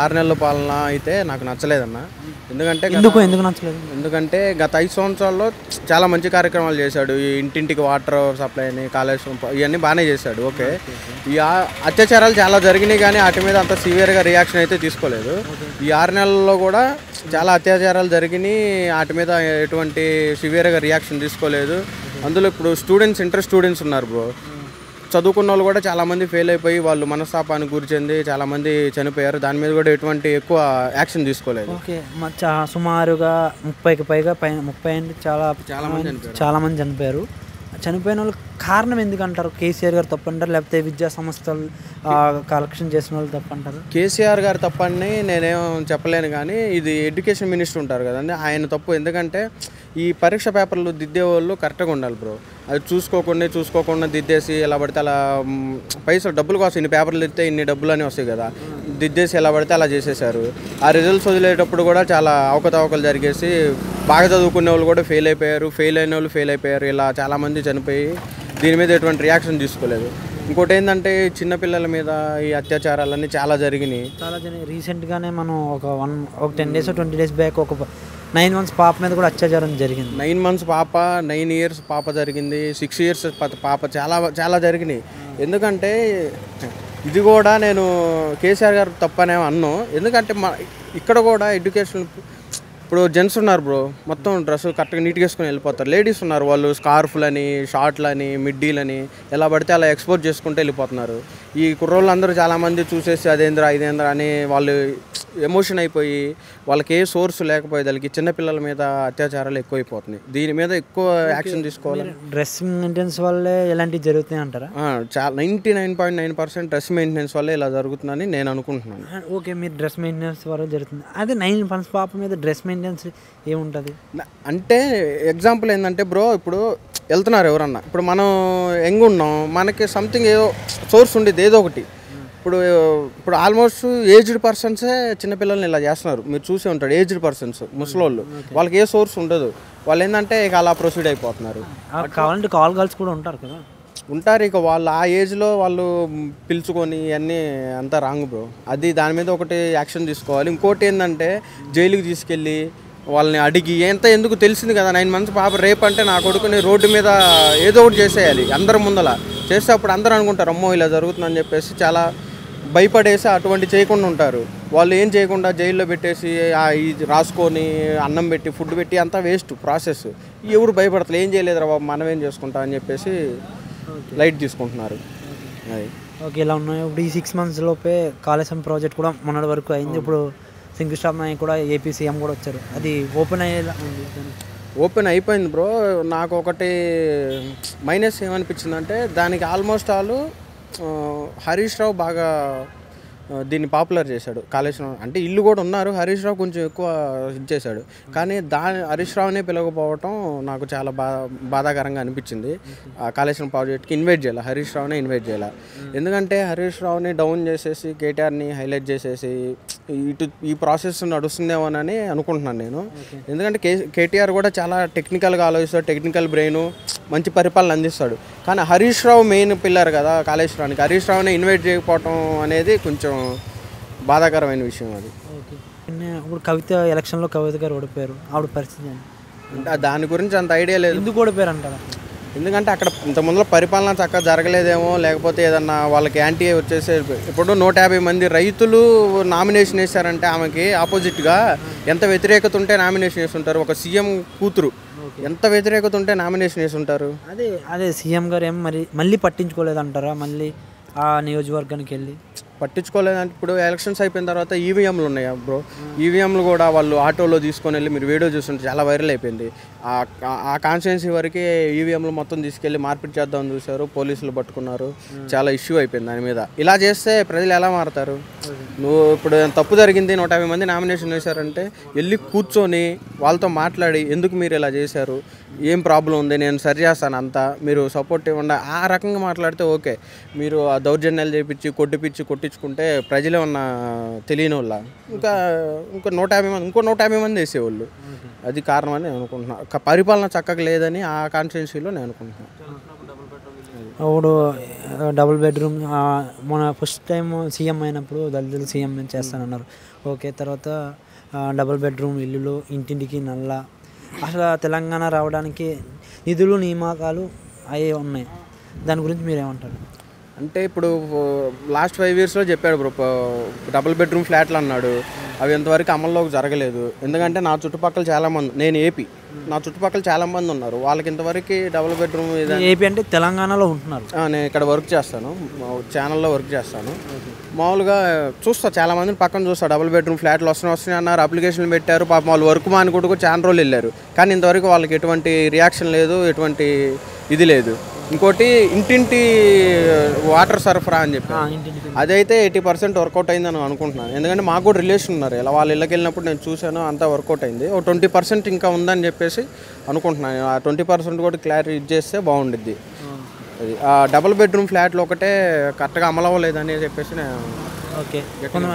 ఆరు నెలల పాలన అయితే నాకు నచ్చలేదన్న ఎందుకంటే గత- ఎందుకు ఎందుకు నచ్చలేదు ఎందుకంటే గత ఐదు సంవత్సరాల్లో చాలా మంచి కార్యక్రమాలు చేశాడు ఈ ఇంటింటికి వాటర్ సప్లై అని కాళేశ్వరం ప- ఇవన్నీ బాగానే చేశాడు ఓకే ఈ ఆ- అత్యాచారాలు చాలా జరిగినాయి కానీ వాటి మీద అంత సివియర్గా రియాక్షన్ అయితే తీసుకోలేదు ఈ ఆరు నెలల్లో కూడా చాలా అత్యాచారాలు జరిగినాయి వాటి మీద ఎటువంటి సివియర్గా రియాక్షన్ తీసుకోలేదు అందులో ఇప్పుడు స్టూడెంట్స్ ఇంటర్ స్టూడెంట్స్ ఉన్నారు బ్రో చదువుకున్న వాళ్ళు కూడా చాలా మంది ఫెయిల్ అయిపోయి వాళ్ళు మనస్తాపానికి గురి చెంది చాలా మంది చనిపోయారు దాని మీద కూడా ఎటువంటి ఎక్కువ యాక్షన్ తీసుకోలేదు ఓకే మ- చా- సుమారుగా ముప్పైకి పైగా పై ముప్పై అంటే చాలా చాలా మంది చనిపోయారు. చాలా మంది చనిపోయారు చనిపోయిన వాళ్ళు కారణం ఎందుకంటారు కేసీఆర్ గారు తప్పంటారు లేకపోతే విద్యా సంస్థలు కలెక్షన్ చేసిన వాళ్ళు తప్పంటారు కేసీఆర్ గారు తప్పని నేనేం చెప్పలేను కానీ ఇది ఎడ్యుకేషన్ మినిస్టర్ ఉంటారు కదండి ఆయన తప్పు ఎందుకంటే ఈ పరీక్ష పేపర్లు దిద్దే వాళ్ళు కరెక్ట్గా ఉండాలి బ్రో అది చూసుకోకుండా చూసుకోకుండా దిద్దేసి ఎలా పడితే అలా మ్, పైసలు డబ్బులు కోసం ఇన్ని పేపర్లు ఇస్తే ఇన్ని డబ్బులు అని వస్తాయి కదా దిద్దేసి ఎలా పడితే అలా చేసేసారు ఆ రిజల్ట్స్ వదిలేటప్పుడు కూడా చాలా అవకతవకలు జరిగేసి బాగా చదువుకునే వాళ్ళు కూడా ఫెయిల్ అయిపోయారు ఫెయిల్ అయిన వాళ్ళు ఫెయిల్ అయిపోయారు ఇలా చాలామంది చనిపోయి దీని మీద ఎటువంటి రియాక్షన్ తీసుకోలేదు ఇంకోటి ఏంటంటే చిన్నపిల్లల మీద ఈ అత్యాచారాలన్నీ చాలా జరిగినాయి చాలా జన రీసెంట్గానే మనం ఒక వన్ ఒక ten days twenty days back ఒక నైన్ మంత్స్ పాప మీద కూడా అత్యాచారం జరిగింది నైన్ మంత్స్ పాప నైన్ ఇయర్స్ పాప జరిగింది సిక్స్ ఇయర్స్ పాప చాలా చాలా జరిగినాయి ఎందుకంటే ఇది కూడా నేను కేసీఆర్ గారు తప్పనే అన్ను ఎందుకంటే మా ఇక్కడ కూడా ఎడ్యుకేషన్ ఇప్పుడు జెంట్స్ ఉన్నారు బ్రో మొత్తం డ్రెస్ కరెక్ట్గా నీట్గా వేసుకొని వెళ్ళిపోతారు లేడీస్ ఉన్నారు వాళ్ళు స్కార్ఫ్లని షార్ట్లని మిడ్డీలని ఎలా పడితే అలా ఎక్స్పోర్ట్ చేసుకుంటూ వెళ్ళిపోతున్నారు ఈ కుర్రోళ్ళు అందరూ చాలామంది చూసేసి అదేంద్రా ఇదేంద్రా అని వాళ్ళు ఎమోషన్ అయిపోయి వాళ్ళకి ఏ సోర్స్ లేకపోయేది వాళ్ళకి చిన్నపిల్లల మీద అత్యాచారాలు ఎక్కువైపోతున్నాయి దీని మీద ఎక్కువ యాక్షన్ తీసుకోవాలి డ్రెస్సింగ్ మెయింటెన్స్ వల్లే ఇలాంటివి జరుగుతాయి అంటారా ఆ, చాలా ninety nine point nine percent dress maintenance వల్ల ఇలా జరుగుతుందని నేను అనుకుంటున్నాను ఓకే మీరు డ్రెస్ మెయింటెనెన్స్ వరకు జరుగుతుంది అదే నైన్ మంత్స్ పాప మీద డ్రెస్ మెయింటెనెన్స్ ఏముంటుంది న- అంటే ఎగ్జాంపుల్ ఏంటంటే బ్రో ఇప్పుడు వెళ్తున్నారు ఎవరన్నా ఇప్పుడు మనం యంగ్ ఉన్నాం మనకి సంథింగ్ ఏదో సోర్స్ ఉండేది ఏదో ఒకటి ఇప్పుడు ఇప్పుడు ఆల్మోస్ట్ ఏజ్డ్ పర్సన్సే చిన్నపిల్లల్ని ఇలా చేస్తున్నారు మీరు చూసే ఉంటాడు ఏజ్డ్ పర్సన్స్ ముసలోళ్ళు వాళ్ళకి ఏ సోర్స్ ఉండదు వాళ్ళు ఏంటంటే ఇక అలా ప్రొసీడ్ అయిపోతున్నారు ఆ, కావాలంటే కాల్ గర్ల్స్ కూడా ఉంటారు కదా ఉంటారు ఇక వాళ్ళు ఆ ఏజ్లో వాళ్ళు పిలుచుకొని ఇవన్నీ అంతా రాంగ్ బ్రో అది దాని మీద ఒకటి యాక్షన్ తీసుకోవాలి ఇంకోటి ఏంటంటే జైలుకి తీసుకెళ్ళి వాళ్ళని అడిగి ఎంత ఎందుకు తెలిసింది కదా నైన్ మంత్స్ పాప రేపు అంటే నా కొడుకుని రోడ్డు మీద ఏదో ఒకటి చేసేయాలి అందరి ముందల చేస్తే అప్పుడు అందరూ అనుకుంటారు అమ్మో ఇలా జరుగుతుందని చెప్పేసి చాలా భయపడేసి అటువంటి చేయకుండా ఉంటారు వాళ్ళు ఏం చేయకుండా జైల్లో పెట్టేసి ఆ ఈ రాసుకొని అన్నం పెట్టి ఫుడ్ పెట్టి అంతా వేస్ట్ ప్రాసెస్ ఎవరు భయపడతారు ఏం చేయలేదురా బాబు మనం ఏం చేసుకుంటాం అని చెప్పేసి లైట్ తీసుకుంటున్నారు అది ఓకే ఇలా ఉన్నాయి ఇప్పుడు ఈ సిక్స్ మంత్స్ లోపే కాళేశ్వరం ప్రాజెక్ట్ కూడా మొన్నటి వరకు అయింది ఇప్పుడు శంకుస్థాపన కూడా ఏపీ సీఎం కూడా వచ్చారు అది ఓపెన్ అయ్యేలా ఉంది ఓపెన్ అయిపోయింది బ్రో నాకు ఒకటి మైనస్ ఏమనిపించిందంటే దానికి ఆల్మోస్ట్ ఆల్ హరీష్ రావు బాగా ఆ, దీన్ని పాపులర్ చేశాడు కాళేశ్వరం అంటే ఇల్లు కూడా ఉన్నారు హరీష్ రావు కొంచెం ఎక్కువ ఇది చేశాడు కానీ దాని హరీష్ రావునే పిలవకపోవటం నాకు చాలా బా బాధాకరంగా అనిపించింది ఆ కాళేశ్వరం ప్రాజెక్ట్కి ఇన్వైట్ చేయాలి హరీష్ రావునే ఇన్వైట్ చేయాలి ఎందుకంటే హరీష్ రావుని డౌన్ చేసేసి కేటీఆర్ని హైలైట్ చేసేసి ఇటు ఈ ప్రాసెస్ నడుస్తుందేమోనని అనుకుంటున్నాను నేను ఎందుకంటే కే కేటీఆర్ కూడా చాలా టెక్నికల్గా ఆలోచిస్తాడు టెక్నికల్ బ్రెయిన్ మంచి పరిపాలన అందిస్తాడు కానీ హరీష్ రావు మెయిన్ పిల్లర్ కదా కాళేశ్వరానికి హరీష్ రావుని ఇన్వైట్ చేయకపోవటం అనేది కొంచెం బాధాకరమైన విషయం అది ఓకే ఇప్పుడు కవిత ఎలక్షన్లో కవిత గారు ఓడిపోయారు ఆవిడ పరిస్థితి ఏంటి? అంటే దాని గురించి అంత ఐడియా లేదు ఎందుకు ఓడిపోయారు అంటారా ఎందుకంటే అక్కడ ఇంత ముందులో పరిపాలన చక్కగా జరగలేదేమో లేకపోతే ఏదన్నా వాళ్ళకి యాంటీ వచ్చేసి ఇప్పుడు నూట యాభై మంది రైతులు నామినేషన్ వేశారంటే ఆమెకి ఆపోజిట్గా ఎంత వ్యతిరేకత ఉంటే నామినేషన్ వేసి ఉంటారు ఒక సీఎం కూతురు ఎంత వ్యతిరేకత ఉంటే నామినేషన్ వేసి ఉంటారు అదే అదే సీఎం గారు ఏం మరి మళ్ళీ పట్టించుకోలేదు అంటారా మళ్ళీ ఆ నియోజకవర్గానికి వెళ్ళి పట్టించుకోలేదంటే ఇప్పుడు ఎలక్షన్స్ అయిపోయిన తర్వాత ఈవీఎంలు ఉన్నాయా బ్రో ఈవీఎంలు కూడా వాళ్ళు ఆటోలో తీసుకొని వెళ్ళి మీరు వీడియో చూస్తుంటే చాలా వైరల్ అయిపోయింది ఆ ఆ కాన్స్టిట్యున్సీ వరకే ఈవీఎంలు మొత్తం తీసుకెళ్ళి మార్పిడి చేద్దామని చూశారు పోలీసులు పట్టుకున్నారు చాలా ఇష్యూ అయిపోయింది దాని మీద ఇలా చేస్తే ప్రజలు ఎలా మారుతారు నువ్వు ఇప్పుడు తప్పు జరిగింది నూట యాభై మంది నామినేషన్ వేశారంటే వెళ్ళి కూర్చొని వాళ్ళతో మాట్లాడి ఎందుకు మీరు ఇలా చేశారు ఏం ప్రాబ్లం ఉంది నేను సరి చేస్తాను అంతా మీరు సపోర్ట్ ఇవ్వండి ఆ రకంగా మాట్లాడితే ఓకే మీరు ఆ దౌర్జన్యాలు చేపించి కొట్టిపిచ్చి కొట్టించుకుంటే ప్రజలే ఉన్న తెలియని వాళ్ళ ఇంకా ఇంకో నూట యాభై మంది ఇంకో నూట యాభై మంది వేసేవాళ్ళు అది కారణం అని నేను అనుకుంటున్నాను ఒక పరిపాలన చక్కగా లేదని ఆ కాన్స్టిట్యున్సీలో నేను అనుకుంటున్నాను ఇప్పుడు డబుల్ బెడ్రూమ్ మన ఫస్ట్ టైం సీఎం అయినప్పుడు దళితులు సీఎం చేస్తానన్నారు ఓకే తర్వాత ఆ, డబుల్ బెడ్రూమ్ ఇల్లులు ఇంటింటికి నల్ల అసలు తెలంగాణ రావడానికి నిధులు నియామకాలు అవి ఉన్నాయి దాని గురించి మీరు ఏమంటారు అంటే ఇప్పుడు లాస్ట్ ఫైవ్ ఇయర్స్లో చెప్పాడు బ్రో డబుల్ బెడ్రూమ్ ఫ్లాట్లు అన్నాడు అవి ఇంతవరకు అమల్లోకి జరగలేదు ఎందుకంటే నా చుట్టుపక్కల చాలా మంది నేను ఏపీ నా చుట్టుపక్కల చాలా మంది ఉన్నారు వాళ్ళకి ఇంతవరకు డబుల్ బెడ్రూమ్ ఇది ఏపీ అంటే తెలంగాణలో ఉంటున్నారు ఆ, నేను ఇక్కడ వర్క్ చేస్తాను మా ఛానల్లో వర్క్ చేస్తాను మామూలుగా చూస్తా చాలా మందిని పక్కన చూస్తా డబుల్ బెడ్రూమ్ ఫ్లాట్లు వస్తున్నాయి వస్తున్నాయి అన్నారు అప్లికేషన్లు పెట్టారు పాపం వాళ్ళు వర్క్ మానుకుంటూ చాలా రోజులు వెళ్ళారు కానీ ఇంతవరకు వాళ్ళకి ఎటువంటి రియాక్షన్ లేదు ఎటువంటి ఇది లేదు ఇంకోటి ఇంటింటి వాటర్ సరఫరా అని చెప్పి ఆ, ఇంటింటికి అదైతే ఎయిటీ పర్సెంట్ వర్కౌట్ అయిందని అనుకుంటున్నాను ఎందుకంటే మాకు కూడా రిలేషన్ ఉన్నారు ఇలా వాళ్ళ ఇళ్ళకి వెళ్ళినప్పుడు నేను చూశాను అంతా వర్కౌట్ అయింది ఒక ట్వంటీ పర్సెంట్ ఇంకా ఉందని చెప్పేసి అనుకుంటున్నాను ఆ ట్వంటీ పర్సెంట్ కూడా క్లారిటీ ఇచ్చేస్తే బాగుండిద్ది అది ఆ డబుల్ బెడ్రూమ్ ఫ్లాట్లు ఒకటే కరెక్ట్గా అమలు అవ్వలేదని చెప్పేసి నేను ఓకే కొంత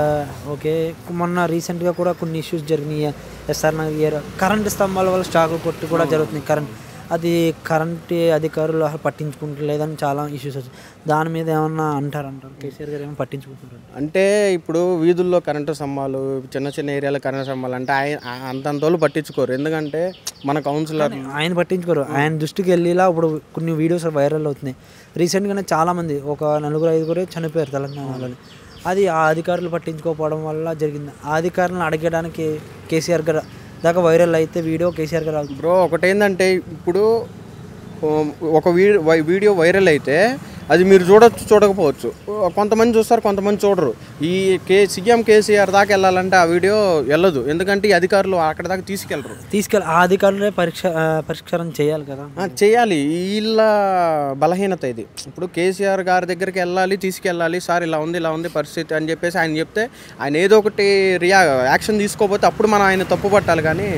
ఓకే మొన్న రీసెంట్గా కూడా కొన్ని ఇష్యూస్ జరిగినాయి ఎస్ఆర్ నగర్ కరెంట్ స్తంభాల వల్ల స్టాకులు కొట్టి కూడా జరుగుతుంది కరెంట్ అది కరెంట్ అధికారులు అసలు పట్టించుకుంటలేదని చాలా ఇష్యూస్ వచ్చాయి దాని మీద ఏమన్నా అంటారు అంటారు కేసీఆర్ గారు ఏమో పట్టించుకుంటున్నారు అంటే ఇప్పుడు వీధుల్లో కరెంటు స్తంభాలు చిన్న చిన్న ఏరియాలో కరెంటు స్తంభాలు అంటే ఆయన ఆ- అంతంతోళ్ళు పట్టించుకోరు ఎందుకంటే మన కౌన్సిలర్ ఆయన పట్టించుకోరు ఆయన దృష్టికి వెళ్ళేలా ఇప్పుడు కొన్ని వీడియోస్ వైరల్ అవుతున్నాయి రీసెంట్గానే చాలామంది ఒక నలుగురు ఐదుగురే చనిపోయారు తెలంగాణలో అది ఆ అధికారులు పట్టించుకోకపోవడం వల్ల జరిగింది ఆ అధికారులను అడగడానికి కేసీఆర్ గారు దాకా వైరల్ అయితే వీడియో కేసీఆర్ గారు అవుతుంది బ్రో ఒకటేందంటే ఇప్పుడు ఉమ్, ఒక వీడియో వీడియో వైరల్ అయితే అది మీరు చూడొచ్చు చూడకపోవచ్చు కొంతమంది చూస్తారు కొంతమంది చూడరు ఈ కే సీఎం కేసీఆర్ దాకా వెళ్ళాలంటే ఆ వీడియో వెళ్ళదు ఎందుకంటే ఈ అధికారులు అక్కడ దాకా తీసుకెళ్ళరు తీసుకెళ్ళి ఆ అధికారులే పరీక్ష ఆ, పరిష్కారం చేయాలి కదా ఆ, చేయాలి వీళ్ళ బలహీనత ఇది ఇప్పుడు కేసీఆర్ గారి దగ్గరికి వెళ్ళాలి తీసుకెళ్ళాలి సార్ ఇలా ఉంది ఇలా ఉంది పరిస్థితి అని చెప్పేసి ఆయన చెప్తే ఆయన ఏదో ఒకటి రియా యాక్షన్ తీసుకోకపోతే అప్పుడు మనం ఆయన తప్పు పట్టాలి కానీ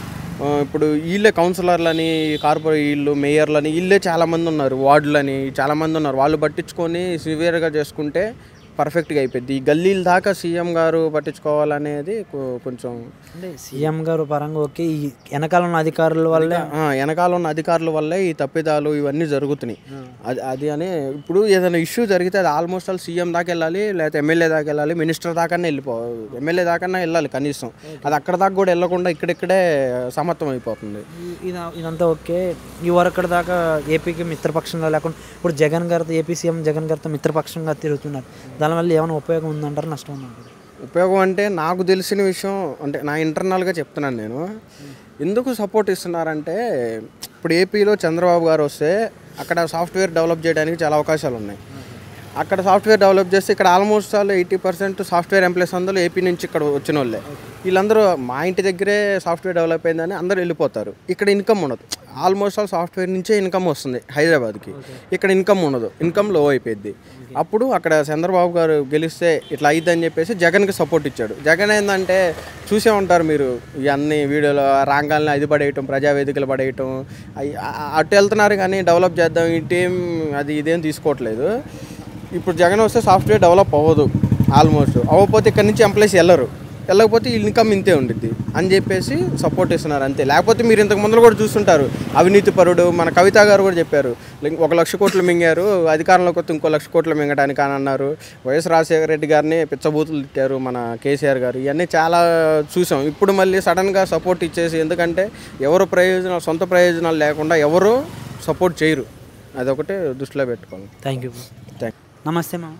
ఆ, ఇప్పుడు వీళ్ళే కౌన్సిలర్లని కార్పొరేట్ వీళ్ళు మేయర్లని వీళ్ళే చాలామంది ఉన్నారు వార్డులని చాలామంది ఉన్నారు వాళ్ళు పట్టించుకొని సివియర్గా చేసుకుంటే పర్ఫెక్ట్గా అయిపోద్ది ఈ గల్లీల దాకా సీఎం గారు పట్టించుకోవాలనేది కొ- కొంచెం అంటే సీఎం గారు పరంగా ఓకే ఈ వెనకాల ఉన్న అధికారుల వల్లే ఆ, వెనకాల ఉన్న అధికారుల వల్లే ఈ తప్పిదాలు ఇవన్నీ జరుగుతున్నాయి అది అది అని ఇప్పుడు ఏదైనా ఇష్యూ జరిగితే అది ఆల్మోస్ట్ ఆల్ సీఎం దాకా వెళ్ళాలి లేకపోతే ఎమ్మెల్యే దాకా వెళ్ళాలి మినిస్టర్ దాకానే వెళ్ళిపో ఎమ్మెల్యే దాకన్నా వెళ్ళాలి కనీసం అది అక్కడ దాకా కూడా వెళ్ళకుండా ఇక్కడిక్కడే సమత్వం అయిపోతుంది ఈ- ఇది ఇదంతా ఓకే ఈ వరకు దాకా ఏపీకి మిత్రపక్షంగా లేకుండా ఇప్పుడు జగన్ గారితో ఏపీ సీఎం జగన్ గారితో మిత్రపక్షంగా తిరుగుతున్నారు దానివల్ల ఏమైనా ఉపయోగం ఉందంటారు నష్టం ఉందంటారు ఉపయోగం అంటే నాకు తెలిసిన విషయం అంటే నా ఇంటర్నల్గా చెప్తున్నాను నేను ఎందుకు సపోర్ట్ ఇస్తున్నారంటే ఇప్పుడు ఏపీలో చంద్రబాబు గారు వస్తే అక్కడ సాఫ్ట్వేర్ డెవలప్ చేయడానికి చాలా అవకాశాలు ఉన్నాయి అక్కడ సాఫ్ట్వేర్ డెవలప్ చేస్తే ఇక్కడ almost all eighty percent software employees అందరూ ఏపీ నుంచి ఇక్కడ వచ్చిన వాళ్ళే వీళ్ళందరూ మా ఇంటి దగ్గరే సాఫ్ట్వేర్ డెవలప్ అయిందని అందరూ వెళ్ళిపోతారు ఇక్కడ ఇన్కమ్ ఉండదు ఆల్మోస్ట్ ఆల్ సాఫ్ట్వేర్ నుంచే ఇన్కమ్ వస్తుంది హైదరాబాద్కి ఇక్కడ ఇన్కమ్ ఉండదు ఇన్కమ్ లో అయిపోయింది అప్పుడు అక్కడ చంద్రబాబు గారు గెలిస్తే ఇట్లా అయ్యిద్దని చెప్పేసి జగన్కి సపోర్ట్ ఇచ్చాడు జగన్ ఏంటంటే చూసే ఉంటారు మీరు ఇవన్నీ వీడియోలో రాంగాల్ని అది పడేయటం ప్రజావేదికలు పడేయటం అయి- ఆ- ఆ- అటు వెళ్తున్నారు కానీ డెవలప్ చేద్దాం ఇటేం అది ఇదేం తీసుకోవట్లేదు ఇప్పుడు జగన్ వస్తే సాఫ్ట్వేర్ డెవలప్ అవ్వదు ఆల్మోస్ట్ అవ్వకపోతే ఇక్కడ నుంచి ఎంప్లాయీస్ వెళ్ళరు వెళ్ళకపోతే ఈ ఇన్కమ్ ఇంతే ఉండిద్ది అని చెప్పేసి సపోర్ట్ ఇస్తున్నారు అంతే లేకపోతే మీరు ఇంతకు ముందు కూడా చూస్తుంటారు అవినీతి పరుడు మన కవిత గారు కూడా చెప్పారు లింక్ ఒక లక్ష కోట్లు మింగారు అధికారంలోకి వస్తే ఇంకో లక్ష కోట్లు మింగడానికి అని అన్నారు వైఎస్ రాజశేఖర రెడ్డి గారిని పిచ్చబూతులు తిట్టారు మన కేసీఆర్ గారు ఇవన్నీ చాలా చూసాం ఇప్పుడు మళ్ళీ సడన్గా సపోర్ట్ ఇచ్చేసి ఎందుకంటే ఎవరు ప్రయోజనాలు సొంత ప్రయోజనాలు లేకుండా ఎవరు సపోర్ట్ చేయరు అదొకటి దృష్టిలో పెట్టుకోవాలి థ్యాంక్ యూ థ్యాంక్ నమస్తే మామ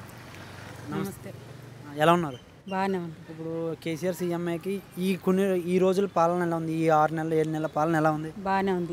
నమస్తే ఎలా ఉన్నారు బాగానే ఉంది ఇప్పుడు కేసీఆర్ సీఎంఏకి ఈ కొన్ని ఈ రోజుల పాలన ఎలా ఉంది ఈ ఆరు నెలల ఏడు నెలల పాలన ఎలా ఉంది బాగానే ఉంది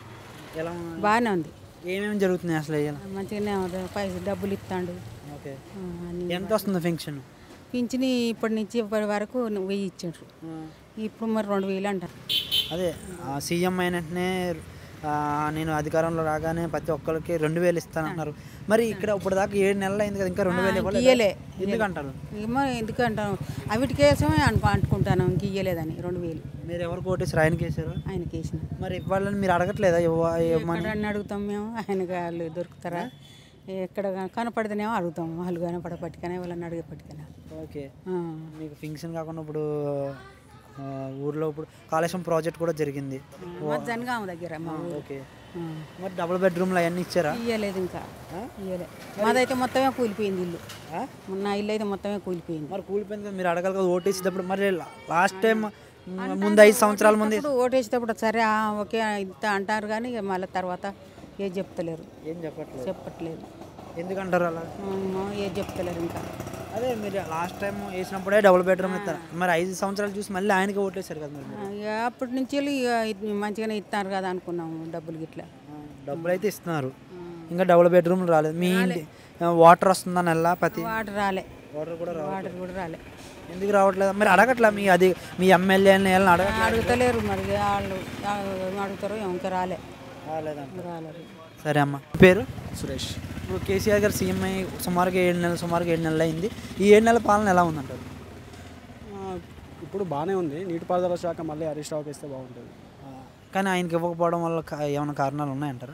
ఎలా ఉంది? బాగానే ఉంది ఏమేమి జరుగుతున్నాయి అసలు ఇలా మంచిగానే ఉంది పైసలు డబ్బులు ఇస్తాడు ఓకే ఆ, అన్ని ఎంత వస్తుంది ఫంక్షన్ పింఛని ఇప్పటి నుంచి ఇప్పటి వరకు వెయ్యి ఇచ్చారు ఇప్పుడు మరి రెండు వేలు అంటారు అదే ఆ సీఎం అయిన వెంటనే ఆ, నేను అధికారంలో రాగానే ప్రతి ఒక్కరికి రెండు వేలు ఇస్తానంటున్నారు మరి ఇక్కడ ఇప్పుడు దాకా ఏడు నెలలు అయింది కదా ఇంకా రెండు వేలు ఇవ్వలేదా? ఇయ్యలే ఎందుకు అంటారు ఏమో ఎందుకు అంటాను అవిటి కేసమే అనుకో అంటుకుంటాను ఇంక ఇయ్యలేదని రెండు వేలు మీరు ఎవరు కోటేసారు ఆయనకి వేసారు ఆయనకి వేసిన మరి ఇవ్వాలని మీరు అడగట్లేదా ఇవ్వ- ఇవ్వమని ఎక్కడ అడుగుతాం మేము ఆయనకి వాళ్ళు దొరుకుతారా ఎక్కడ కనపడితేనేమో అడుగుతాం వాళ్ళు కనపడపట్టుకనే వాళ్ళని అడిగేపట్టుకనే ఓకే మీకు ఫంక్షన్ కాకుండా ఇప్పుడు ఆ, ఊర్లో ఇప్పుడు కాళేశ్వరం ప్రాజెక్ట్ కూడా జరిగింది మా జనగామ దగ్గర మా ఊరు ఓకే ఆ. మరి డబుల్ బెడ్రూమ్లు అవన్నీ ఇచ్చారా ఇయ్యలేదు ఇంకా ఇయ్యలే మాదైతే మొత్తమే కూలిపోయింది ఇల్లు నా ఇల్లు అయితే మొత్తమే కూలిపోయింది మరి కూలిపోయింది కదా, మీరు అడగాలి కదా ఓటు వేసేటప్పుడు మరి లాస్ట్ టైం ముందు ఐదు సంవత్సరాల ముందు ఇప్పుడు ఓటేసేటప్పుడు సరే ఆ, ఓకే ఇంత అంటారు కానీ ఇక మళ్ళీ తర్వాత ఏది చెప్తలేరు ఏం చెప్పట్లేదు చెప్పట్లేదు ఎందుకంటారు అలా ఏమో ఏది చెప్తలేరు ఇంకా అదే మీరు లాస్ట్ టైం వేసినప్పుడే డబుల్ బెడ్రూమ్ ఇస్తారు మరి ఐదు సంవత్సరాలు చూసి మళ్ళీ ఆయనకి ఓటేశారు కదా మరి ఆ, ఇక అప్పటి నుంచి వెళ్ళి ఇక ఇది మంచిగానే ఇస్తారు కదా అనుకున్నాము డబ్బులు గిట్లా డబ్బులు అయితే ఇస్తున్నారు ఇంకా డబుల్ బెడ్రూమ్ రాలేదు మీ ఇంటి వాటర్ వస్తుందా నెల ప్రతి వాటర్ రాలే వాటర్ కూడా రావు వాటర్ కూడా రాలే ఎందుకు రావట్లేదు మరి అడగట్లా మీ అది మీ ఎమ్మెల్యేని వెళ్ళని అడగట్లా అడుగుతలేరు మరి వాళ్ళు ఆ, ఏం అడుగుతారో ఏమో ఇంకా రాలే రాలేదంట రాలేదు సరే అమ్మ మీ పేరు సురేష్ ఇప్పుడు కేసీఆర్ గారు సీఎం అయ్యి సుమారుగా ఏడు నెలలు సుమారుగా ఏడు నెలలు అయింది ఈ ఏడు నెలల పాలన ఎలా ఉందంటారు ఆ, ఇప్పుడు బాగానే ఉంది నీటిపారుదల శాఖ మళ్ళీ హరీష్ రావుకి ఇస్తే బాగుంటుంది కానీ ఆయనకి ఇవ్వకపోవడం వల్ల కా- ఏమైనా కారణాలు ఉన్నాయంటారా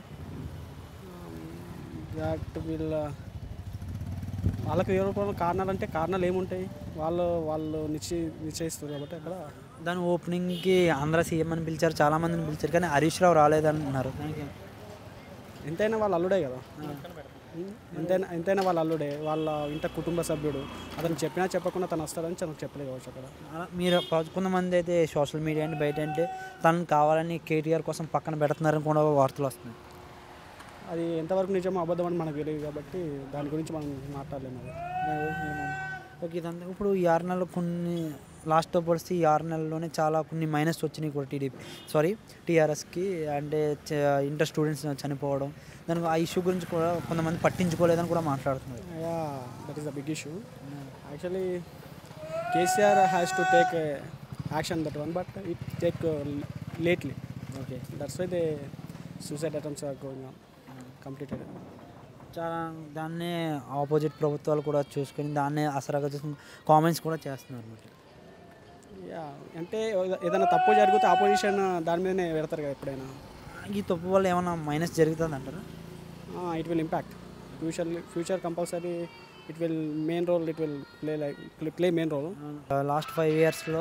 దాట్ వీళ్ళ వాళ్ళకి ఎవరికోవడం కారణాలు అంటే కారణాలు ఏముంటాయి వాళ్ళు వాళ్ళు నిశ్చయి నిశ్చయిస్తారు కాబట్టి అక్కడ దాని ఓపెనింగ్కి ఆంధ్ర సీఎం అని పిలిచారు చాలా మందిని పిలిచారు కానీ హరీష్ రావు రాలేదంటున్నారు దానికి ఎంతైనా వాళ్ళ అల్లుడే కదా ఎంతైనా ఎంతైనా వాళ్ళ అల్లుడే వాళ్ళ ఇంట కుటుంబ సభ్యుడు అతను చెప్పినా చెప్పకుండా తను వస్తాడని తనకు చెప్పలేదు కావచ్చు అక్కడ అలా మీరు ప- కొంతమంది అయితే సోషల్ మీడియా అంటే బయట అంటే తను కావాలని కేటీఆర్ కోసం పక్కన పెడుతున్నారని కూడా వార్తలు వస్తున్నాయి అది ఎంతవరకు నిజమో అబద్ధం అని మనకు తెలియదు కాబట్టి దాని గురించి మనం మాట్లాడలేము అది ఓకే ఇదంతా ఇప్పుడు ఈ ఆరు నెలలు కొన్ని లాస్ట్తో పోలిస్తే ఈ ఆరు నెలల్లోనే చాలా కొన్ని మైనస్ వచ్చినాయి కూడా టీడీపీ సారీ టీఆర్ఎస్కి అంటే చ- ఇంటర్ స్టూడెంట్స్ చనిపోవడం దానికి ఆ ఇష్యూ గురించి కూడా కొంతమంది పట్టించుకోలేదని కూడా మాట్లాడుతున్నారు ya that is the big issue actually KCR has to take action that one but it take lately okay that's why they suicide attempts are going on completed చాలా దాన్నే ఆపోజిట్ ప్రభుత్వాలు కూడా చూసుకొని దాన్నే అసరాగా చూసుకుని కామెంట్స్ కూడా చేస్తున్నారు అన్నమాట యా అంటే ఏదైనా తప్పు జరిగితే ఆపోజిషన్ దాని మీదనే పెడతారు కదా ఎప్పుడైనా ఈ తప్పు వల్ల ఏమైనా మైనస్ జరుగుతుంది అంటారా it will impact future future compulsory it will main role it will play like play main role last five ఇయర్స్లో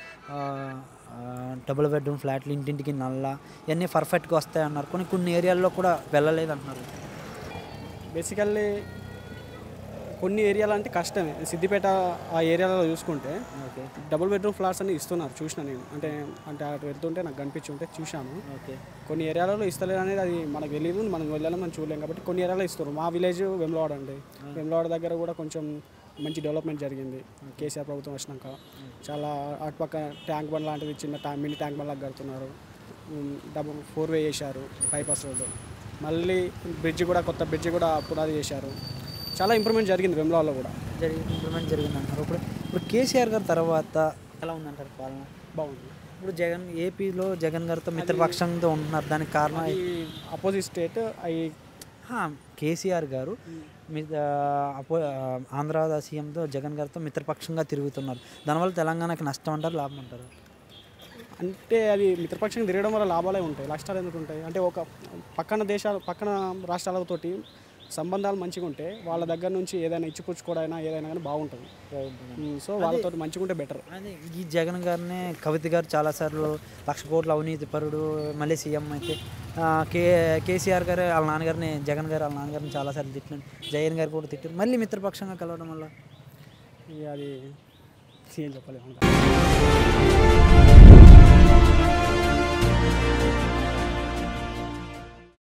డబుల్ బెడ్రూమ్ ఫ్లాట్లు ఇంటింటికి నల్ల ఇవన్నీ పర్ఫెక్ట్గా వస్తాయి అన్నారు కొన్ని కొన్ని ఏరియాల్లో కూడా వెళ్ళలేదు అంటున్నారు బేసికల్లీ కొన్ని ఏరియాలు అంటే కష్టమే సిద్దిపేట ఆ ఏరియాలో చూసుకుంటే ఓకే డబుల్ బెడ్రూమ్ ఫ్లాట్స్ అన్ని ఇస్తున్నారు చూసిన నేను అంటే అంటే అటు వెళ్తుంటే నాకు కనిపించి ఉంటే చూశాను ఓకే కొన్ని ఏరియాలలో ఇస్తలేరు అనేది అది మనకు తెలియదు మనం వెళ్ళాలని మనం చూడలేం కాబట్టి కొన్ని ఏరియాలో ఇస్తారు మా విలేజ్ వెమ్లవాడ అండి వెమ్లవాడ దగ్గర కూడా కొంచెం మంచి డెవలప్మెంట్ జరిగింది కేసీఆర్ ప్రభుత్వం వచ్చినాక చాలా అటుపక్క ట్యాంక్ బండ్ లాంటిది చిన్న ట్యాంక్ మినీ ట్యాంక్ బండ్ లాగా కడుతున్నారు ఉమ్, డబుల్ ఫోర్ వే చేశారు బైపాస్ రోడ్డు మళ్ళీ బ్రిడ్జ్ కూడా కొత్త బ్రిడ్జ్ కూడా పునాది చేశారు చాలా ఇంప్రూవ్మెంట్ జరిగింది వెమ్లవాడలో కూడా జరిగి ఇంప్రూవ్మెంట్ జరిగింది అంటారు ఇప్పుడు ఇప్పుడు కేసీఆర్ గారి తర్వాత ఎలా ఉందంటారు పాలన బాగుంది ఇప్పుడు జగన్ ఏపీలో జగన్ గారితో మిత్రపక్షంతో ఉంటున్నారు దానికి కారణం ఈ అపోజిట్ స్టేట్ అవి హా, కేసీఆర్ గారు మీ ఆ, అపో ఆ, ఆంధ్ర సీఎంతో జగన్ గారితో మిత్రపక్షంగా తిరుగుతున్నారు దానివల్ల తెలంగాణకి నష్టం అంటారు లాభం అంటారు అంటే అది మిత్రపక్షంగా తిరగడం వల్ల లాభాలే ఉంటాయి నష్టాలు ఎందుకు ఉంటాయి అంటే ఒక పక్కన దేశాలు పక్కన రాష్ట్రాలతోటి సంబంధాలు మంచిగా ఉంటే వాళ్ళ దగ్గర నుంచి ఏదైనా ఇచ్చిపుచ్చుకోవడైనా ఏదైనా కానీ బాగుంటుంది ఉమ్, సో వాళ్ళతో మంచిగా ఉంటే బెటర్ అదే ఈ జగన్ గారిని కవిత గారు చాలాసార్లు లక్ష కోట్ల అవినీతి పరుడు మళ్ళీ సీఎం అయితే ఆ, కే కేసీఆర్ గారు వాళ్ళ నాన్నగారిని జగన్ గారు వాళ్ళ నాన్నగారిని చాలాసార్లు తిట్టినారు జగన్ గారు కూడా తిట్టారు మళ్ళీ మిత్రపక్షంగా కలవడం వల్ల అది ఏం చెప్పలేము